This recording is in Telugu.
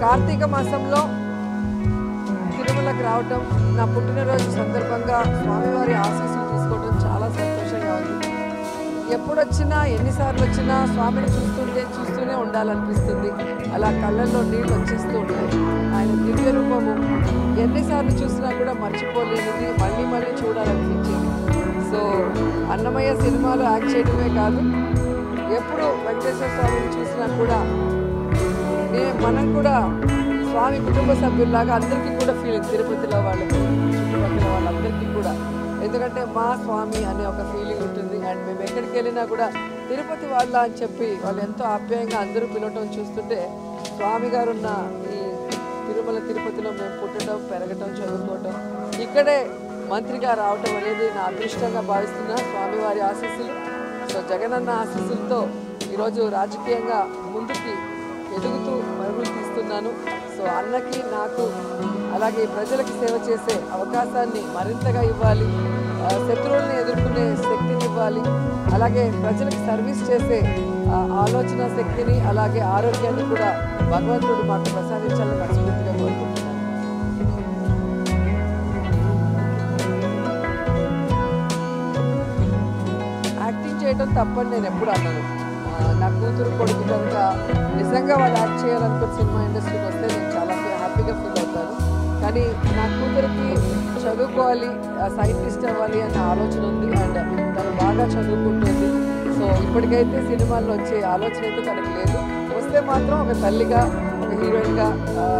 కార్తీక మాసంలో తిరుమలకు రావటం నా పుట్టినరోజు సందర్భంగా స్వామివారి ఆశీస్సులు తీసుకోవడం చాలా సంతోషంగా ఉంది ఎప్పుడొచ్చినా ఎన్నిసార్లు వచ్చినా స్వామిని చూస్తుంటే చూస్తూనే ఉండాలనిపిస్తుంది అలా కళ్ళల్లో నీళ్ళు వచ్చేస్తూ ఉంటాయి ఆయన దివ్య రూపము ఎన్నిసార్లు చూసినా కూడా మర్చిపోలేనిది మళ్ళీ మళ్ళీ చూడాలనిపించేది సో అన్నమయ్య సినిమాలో యాక్ట్ చేయడమే కాదు ఎప్పుడు వెంకటేశ్వర స్వామిని చూసినా కూడా నే మనం కూడా స్వామి కుటుంబ సభ్యుల్లాగా అందరికీ కూడా ఫీలింగ్ తిరుపతిలో వాళ్ళకి చుట్టుపక్కల వాళ్ళందరికీ కూడా ఎందుకంటే మా స్వామి అనే ఒక ఫీలింగ్ ఉంటుంది అండ్ మేము ఎక్కడికి వెళ్ళినా కూడా తిరుపతి వాళ్ళ అని చెప్పి వాళ్ళు ఎంతో ఆప్యాయంగా అందరూ పిలవటం చూస్తుంటే స్వామి గారు ఉన్న ఈ తిరుమల తిరుపతిలో మేము పుట్టడం పెరగటం చదువుకోవటం ఇక్కడే మంత్రిగా రావటం అనేది నా అదృష్టంగా భావిస్తున్నా స్వామివారి ఆశీస్సులు సో జగనన్న ఆశీస్సులతో ఈరోజు రాజకీయంగా ముందుకి ఎదుగుతూ మరుగులు తీస్తున్నాను సో అన్నకి నాకు అలాగే ఈ ప్రజలకు సేవ చేసే అవకాశాన్ని మరింతగా ఇవ్వాలి ఆ, శత్రువుల్ని ఎదుర్కొనే శక్తిని ఇవ్వాలి అలాగే ప్రజలకు సర్వీస్ చేసే ఆ, ఆలోచన శక్తిని అలాగే ఆరోగ్యాన్ని కూడా భగవంతుడు మాకు ప్రసాదించాలని మనస్ఫూర్తిగా కోరుకుంటున్నాను యాక్టింగ్ చేయడం తప్పని నేను ఎప్పుడు అన్నాను ఆ, నా కూతురు కొడుకు కనుక నిజంగా వాళ్ళు యాక్ట్ చేయాలనుకున్న సినిమా ఇండస్ట్రీకి వస్తే నేను చాలా హ్యాపీగా ఫీల్ అవుతాను కానీ నా కూతురికి చదువుకోవాలి సైంటిస్ట్ అవ్వాలి అన్న ఆలోచన ఉంది అండ్ తను బాగా చదువుకుంటుంది సో ఇప్పటికైతే సినిమాల్లో వచ్చే ఆలోచన అయితే తనకు లేదు వస్తే మాత్రం ఒక తల్లిగా ఒక హీరోయిన్గా ఆ,